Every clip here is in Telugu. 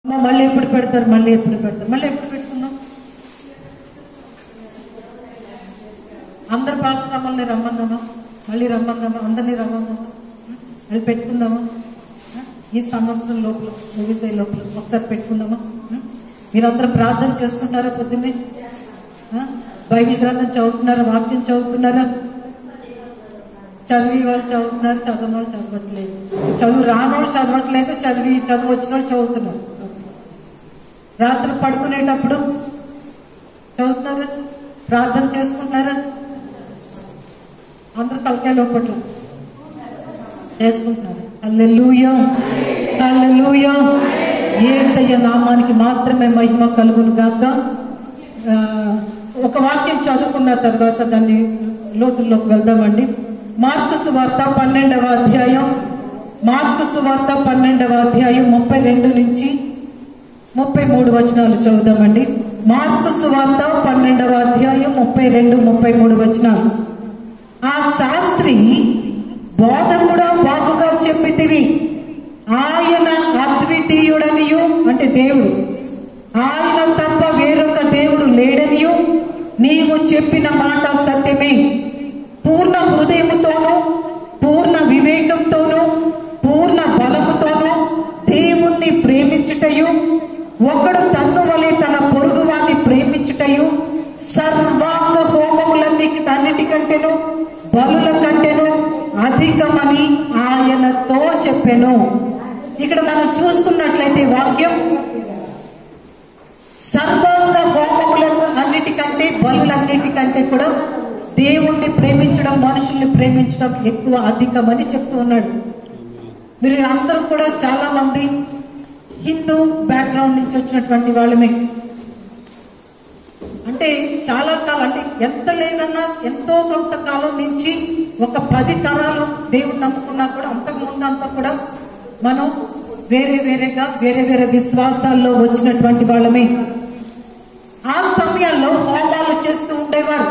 అమ్మ మళ్ళీ ఎప్పుడు పెడతారు మళ్ళీ ఎప్పుడు పెడతారు మళ్ళీ ఎప్పుడు పెట్టుకుందాం అందరు పాశ్రమాలని రమ్మందామా మళ్ళీ రమ్మందామా అందరినీ రమ్మందామా మళ్ళీ పెట్టుకుందామా ఈ సంవత్సరం లోపల ముగిసే లోపల ఒకసారి పెట్టుకుందామా మీరందరూ ప్రార్థన చేసుకుంటారా పొద్దున్నే ఆ? బైబిల్ గ్రంథం చదువుతున్నారా వాక్యం చదువుతున్నారా చదివి వాళ్ళు చదువుతున్నారు చదవని వాళ్ళు చదవట్లేదు చదువు రాని వాళ్ళు చదవట్లేదు చదివి చదువు వచ్చిన వాళ్ళు చదువుతున్నారు రాత్రి పడుకునేటప్పుడు చదువుతున్నారా ప్రార్థన చేసుకుంటున్నారా అందరు తలకాయ లోపట్ల చేసుకుంటున్నారు అల్లెలుయా అల్లెలుయా ఏసయ్య నామానికి మాత్రమే మహిమ కలుగును గాక ఆ, ఒక వాక్యం చదువుకున్న తర్వాత దాన్ని లోతుల్లోకి వెళ్దామండి మార్కు సువార్త పన్నెండవ అధ్యాయం మార్కు సువార్త పన్నెండవ అధ్యాయం ముప్పై రెండు నుంచి ముప్పై మూడు వచనాలు చదువుదామండి మార్కు సువార్త పన్నెండవ అధ్యాయం ముప్పై రెండు ముప్పై మూడు వచనాలు ఆ శాస్త్రి బోధ కూడా బాగుగా చెప్పితివి ఆయన అద్వితీయుడనియు అంటే దేవుడు ఆయన తప్ప వేరొక దేవుడు లేడనియు నీవు చెప్పిన మాట సత్యమే పూర్ణ హృదయముతోనూ పూర్ణ వివేకంతోనూ పూర్ణ బలముతోనూ దేవుణ్ణి ప్రేమించుటయు ఒకడు తన్ను వలె తన పొరుగువాన్ని ప్రేమించుటయు సర్వాంగ హోమములన్నీ అన్నిటికంటేను బలుల కంటేను అధికమని ఆయనతో చెప్పెను ఇక్కడ మనం చూసుకున్నట్లయితే వాక్యం సర్వాంగ హోమములకు అన్నిటికంటే బలులన్నిటికంటే కూడా దేవుణ్ణి ప్రేమించడం మనుషుల్ని ప్రేమించడం ఎక్కువ అధికమని చెప్తూ ఉన్నాడు మీరు అందరూ కూడా చాలా మంది హిందూ బ్యాక్గ్రౌండ్ నుంచి వచ్చినటువంటి వాళ్ళమే అంటే చాలా కాలం అంటే ఎంత లేదన్నా ఎంతో కొంత కాలం నుంచి ఒక పది తరాలు దేవుడు నమ్ముకున్నా కూడా అంతకు ముందు అంతా కూడా మనం వేరే వేరేగా వేరే వేరే విశ్వాసాల్లో వచ్చినటువంటి వాళ్ళమే ఆ సమయాల్లో హోమాలు చేస్తూ ఉండేవారు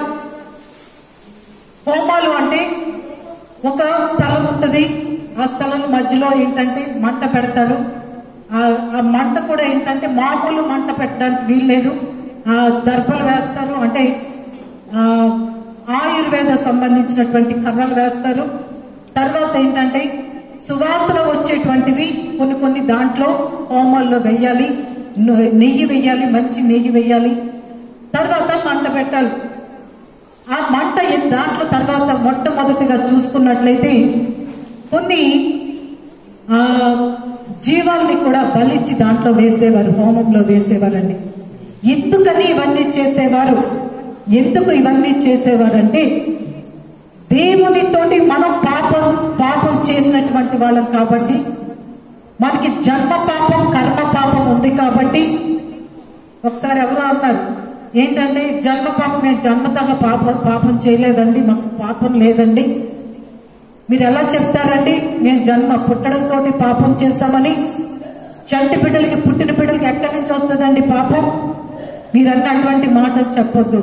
హోమాలు అంటే ఒక స్థలం ఉంటుంది ఆ స్థలం మధ్యలో ఏంటంటే మంట పెడతారు ఆ ఆ మంట కూడా ఏంటంటే మామూలు మంట పెట్టడానికి వీల్లేదు ఆ దర్భలు వేస్తారు అంటే ఆ ఆయుర్వేద సంబంధించినటువంటి కర్రలు వేస్తారు తర్వాత ఏంటంటే సువాసన వచ్చేటువంటివి కొన్ని కొన్ని దాంట్లో హోమాల్లో వెయ్యాలి ను- నెయ్యి వెయ్యాలి మంచి నెయ్యి వెయ్యాలి తర్వాత మంట పెట్టాలి ఆ మంట ఎ- దాంట్లో తర్వాత మొట్టమొదటిగా చూసుకున్నట్లయితే కొన్ని ఆ జీవాల్ని కూడా బలిచ్చి దాంట్లో వేసేవారు హోమంలో వేసేవారండి ఎందుకని ఇవన్నీ చేసేవారు ఎందుకు ఇవన్నీ చేసేవారంటే దేవునితోటి మనం పాపం పాపం చేసినటువంటి వాళ్ళం కాబట్టి మనకి జన్మ పాపం కర్మ పాపం ఉంది కాబట్టి ఒకసారి ఎవరో అన్నారు ఏంటంటే జన్మ పాపం మేము జన్మతః పాపం పాపం చేయలేదండి మాకు పాపం లేదండి మీరు ఎలా చెప్తారండి మేము జన్మ పుట్టడంతో పాపం చేస్తామని చంటి బిడ్డలకి పుట్టిన బిడ్డలకి ఎక్కడి నుంచి వస్తుందండి పాపం మీరు అన్నటువంటి మాటలు చెప్పొద్దు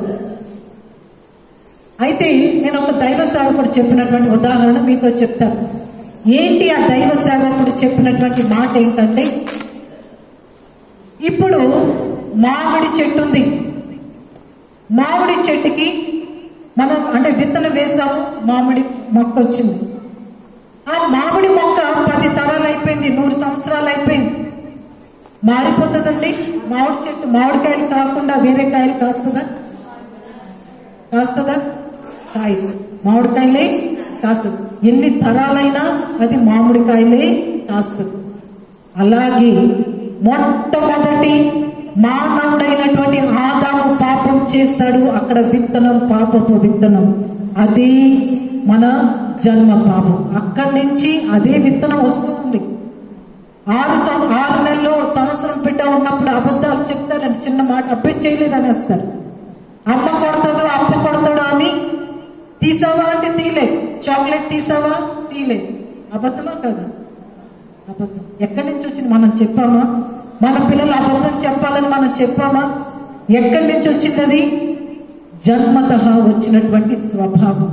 అయితే నేను ఒక దైవ సేవకుడు చెప్పినటువంటి ఉదాహరణ మీతో చెప్తాను ఏంటి ఆ దైవ సేవకుడు చెప్పినటువంటి మాట ఏంటంటే ఇప్పుడు మామిడి చెట్టు ఉంది మామిడి చెట్టుకి మనం అంటే విత్తనం వేసాము మామిడి మొక్క వచ్చింది ఆ మామిడి మొక్క పది తరాలు అయిపోయింది నూరు సంవత్సరాలు అయిపోయింది మారిపోతుందండి మామిడి చెట్టు మామిడికాయలు కాకుండా వేరే కాయలు కాస్తుందా కాస్తుందా కాయలు మామిడికాయలే కాస్తుంది ఎన్ని తరాలైనా అది మామిడికాయలే కాస్తుంది అలాగే మొట్టమొదటి మానవుడైనటువంటి ఆదాము పాపం చేశాడు అక్కడ విత్తనం పాపపు విత్తనం అది మన జన్మ పాపం అక్కడి నుంచి అదే విత్తనం వస్తూ ఉంది ఆరు సం- ఆరు నెలలు సంవత్సరం బిడ్డ ఉన్నప్పుడు అబద్ధాలు చెప్తారని చిన్న మాట అబ్బాయి చేయలేదు అనేస్తారు అమ్మ కొడతాడు అప్ప కొడతాడు అని తీసావా అంటే తీలేదు చాక్లెట్ తీసావా తీలేదు అబద్ధమా కదా అబద్ధం ఎక్కడి నుంచి వచ్చింది మనం చెప్పామా మన పిల్లలు అబద్ధం చెప్పాలని మనం చెప్పామా ఎక్కడి నుంచి వచ్చింది అది జన్మత వచ్చినటువంటి స్వభావం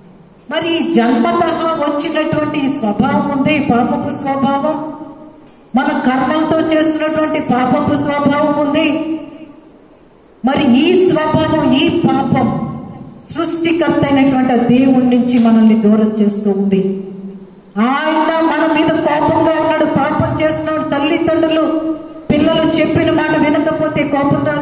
మరి ఈ జన్మత వచ్చినటువంటి ఈ స్వభావం ఉంది పాపపు స్వభావం మన కర్మలతో చేస్తున్నటువంటి పాపపు స్వభావం ఉంది మరి ఈ స్వభావం ఈ పాపం సృష్టికర్త అయినటువంటి ఆ దేవుడి నుంచి మనల్ని దూరం చేస్తూ ఉంది ఆయన మన మీద కోపంగా ఉన్నాడు పాపం చేస్తున్నాడు తల్లిదండ్రులు పిల్లలు చెప్పిన మాట వినకపోతే కోపం రాదు